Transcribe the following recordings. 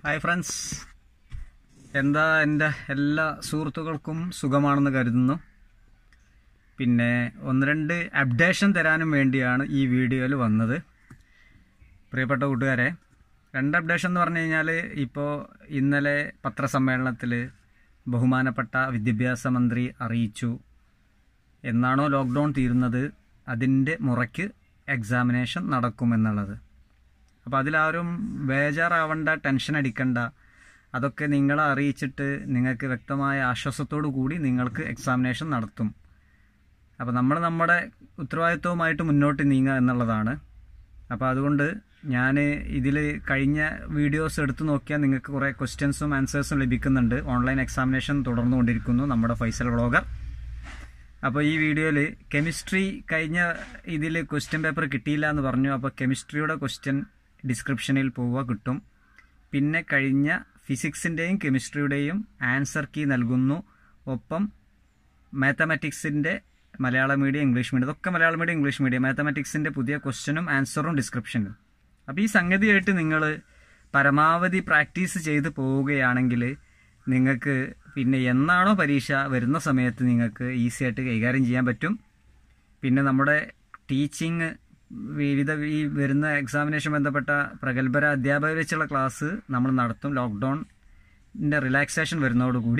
hi friends എന്താ എൻ്റെ എല്ലാ സുഹൃത്തുക്കൾക്കും സുഖമാണെന്ന് കരുതുന്നു പിന്നെ ഒന്ന് രണ്ട് അപ്ഡേഷൻ തരാനും വേണ്ടിയാണ് ഈ വീഡിയോയിൽ വന്നത് പ്രിയപ്പെട്ട കൂട്ടുകാരെ രണ്ട് അപ്ഡേഷൻ എന്ന് പറഞ്ഞു കഴിഞ്ഞാൽ ഇപ്പോൾ ഇന്നലെ പത്രസമ്മേളനത്തിൽ ബഹുമാനപ്പെട്ട വിദ്യാഭ്യാസ മന്ത്രി അറിയിച്ചു എന്നാണോ ലോക്ക്ഡൗൺ തീരുന്നത് അതിൻ്റെ മുറയ്ക്ക് എക്സാമിനേഷൻ നടക്കുമെന്നുള്ളത് അപ്പോൾ അതിലാരും ബേജാറാവണ്ട ടെൻഷൻ അടിക്കണ്ട അതൊക്കെ നിങ്ങളെ അറിയിച്ചിട്ട് നിങ്ങൾക്ക് വ്യക്തമായ ആശ്വാസത്തോടു കൂടി നിങ്ങൾക്ക് എക്സാമിനേഷൻ നടത്തും അപ്പോൾ നമ്മൾ നമ്മുടെ ഉത്തരവാദിത്വവുമായിട്ട് മുന്നോട്ട് നീങ്ങുക എന്നുള്ളതാണ് അപ്പോൾ അതുകൊണ്ട് ഞാൻ ഇതിൽ കഴിഞ്ഞ വീഡിയോസ് എടുത്തു നോക്കിയാൽ നിങ്ങൾക്ക് കുറേ ക്വസ്റ്റ്യൻസും ആൻസേഴ്സും ലഭിക്കുന്നുണ്ട് ഓൺലൈൻ എക്സാമിനേഷൻ തുടർന്നുകൊണ്ടിരിക്കുന്നു നമ്മുടെ ഫൈസൽ വ്ളോഗർ അപ്പോൾ ഈ വീഡിയോയിൽ കെമിസ്ട്രി കഴിഞ്ഞ ഇതിൽ ക്വസ്റ്റ്യൻ പേപ്പർ കിട്ടിയില്ല എന്ന് പറഞ്ഞു അപ്പോൾ കെമിസ്ട്രിയുടെ ക്വസ്റ്റ്യൻ ഡിസ്ക്രിപ്ഷനിൽ പോവുക കിട്ടും പിന്നെ കഴിഞ്ഞ ഫിസിക്സിൻ്റെയും കെമിസ്ട്രിയുടെയും ആൻസർ കീ നൽകുന്നു ഒപ്പം മാത്തമാറ്റിക്സിൻ്റെ മലയാളം മീഡിയം ഇംഗ്ലീഷ് മീഡിയം ഇതൊക്കെ മലയാളം മീഡിയം ഇംഗ്ലീഷ് മീഡിയം മാത്തമാറ്റിക്സിൻ്റെ പുതിയ ക്വസ്റ്റ്യനും ആൻസറും ഡിസ്ക്രിപ്ഷനിലും അപ്പോൾ ഈ സംഗതിയായിട്ട് നിങ്ങൾ പരമാവധി പ്രാക്ടീസ് ചെയ്ത് പോവുകയാണെങ്കിൽ നിങ്ങൾക്ക് പിന്നെ എന്നാണോ പരീക്ഷ വരുന്ന സമയത്ത് നിങ്ങൾക്ക് ഈസി ആയിട്ട് കൈകാര്യം ചെയ്യാൻ പറ്റും പിന്നെ നമ്മുടെ ടീച്ചിങ് വിവിധ ഈ വരുന്ന എക്സാമിനേഷൻ ബന്ധപ്പെട്ട പ്രഗത്ഭര അധ്യാപകർ വെച്ചുള്ള ക്ലാസ് നമ്മൾ നടത്തും ലോക്ക്ഡൗണിൻ്റെ റിലാക്സേഷൻ വരുന്നതോടുകൂടി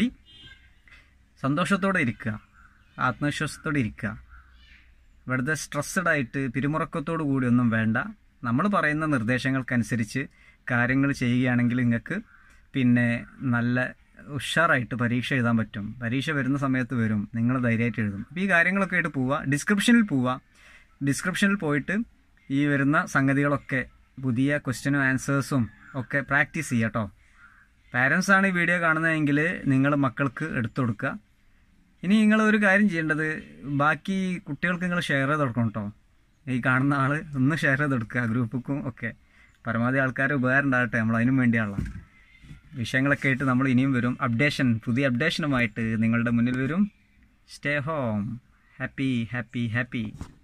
സന്തോഷത്തോടെ ഇരിക്കുക ആത്മവിശ്വാസത്തോടെ ഇരിക്കുക വെറുതെ സ്ട്രെസ്ഡ് ആയിട്ട് പിരിമുറക്കത്തോടു കൂടി ഒന്നും വേണ്ട നമ്മൾ പറയുന്ന നിർദ്ദേശങ്ങൾക്കനുസരിച്ച് കാര്യങ്ങൾ ചെയ്യുകയാണെങ്കിൽ നിങ്ങൾക്ക് പിന്നെ നല്ല ഉഷാറായിട്ട് പരീക്ഷ എഴുതാൻ പറ്റും പരീക്ഷ വരുന്ന സമയത്ത് വരും നിങ്ങൾ ധൈര്യമായിട്ട് എഴുതും അപ്പോൾ ഈ കാര്യങ്ങളൊക്കെ ആയിട്ട് പോവുക ഡിസ്ക്രിപ്ഷനിൽ പോവുക ഡിസ്ക്രിപ്ഷനിൽ പോയിട്ട് ഈ വരുന്ന സംഗതികളൊക്കെ പുതിയ ക്വസ്റ്റ്യനും ആൻസേഴ്സും ഒക്കെ പ്രാക്ടീസ് ചെയ്യുക കേട്ടോ പാരൻസ് ആണ് ഈ വീഡിയോ കാണുന്നതെങ്കിൽ നിങ്ങൾ മക്കൾക്ക് എടുത്തു കൊടുക്കുക ഇനി നിങ്ങൾ ഒരു കാര്യം ചെയ്യേണ്ടത് ബാക്കി കുട്ടികൾക്ക് നിങ്ങൾ ഷെയർ ചെയ്ത് കൊടുക്കണം കേട്ടോ ഈ കാണുന്ന ആൾ ഒന്ന് ഷെയർ ചെയ്ത് കൊടുക്കുക ഗ്രൂപ്പിക്കും ഒക്കെ പരമാവധി ആൾക്കാർ ഉപകാരം ഉണ്ടാകട്ടെ നമ്മൾ അതിനും വേണ്ടിയാണല്ലോ വിഷയങ്ങളൊക്കെ ആയിട്ട് നമ്മൾ ഇനിയും വരും അപ്ഡേഷൻ പുതിയ അപ്ഡേഷനുമായിട്ട് നിങ്ങളുടെ മുന്നിൽ വരും stay home happy happy happy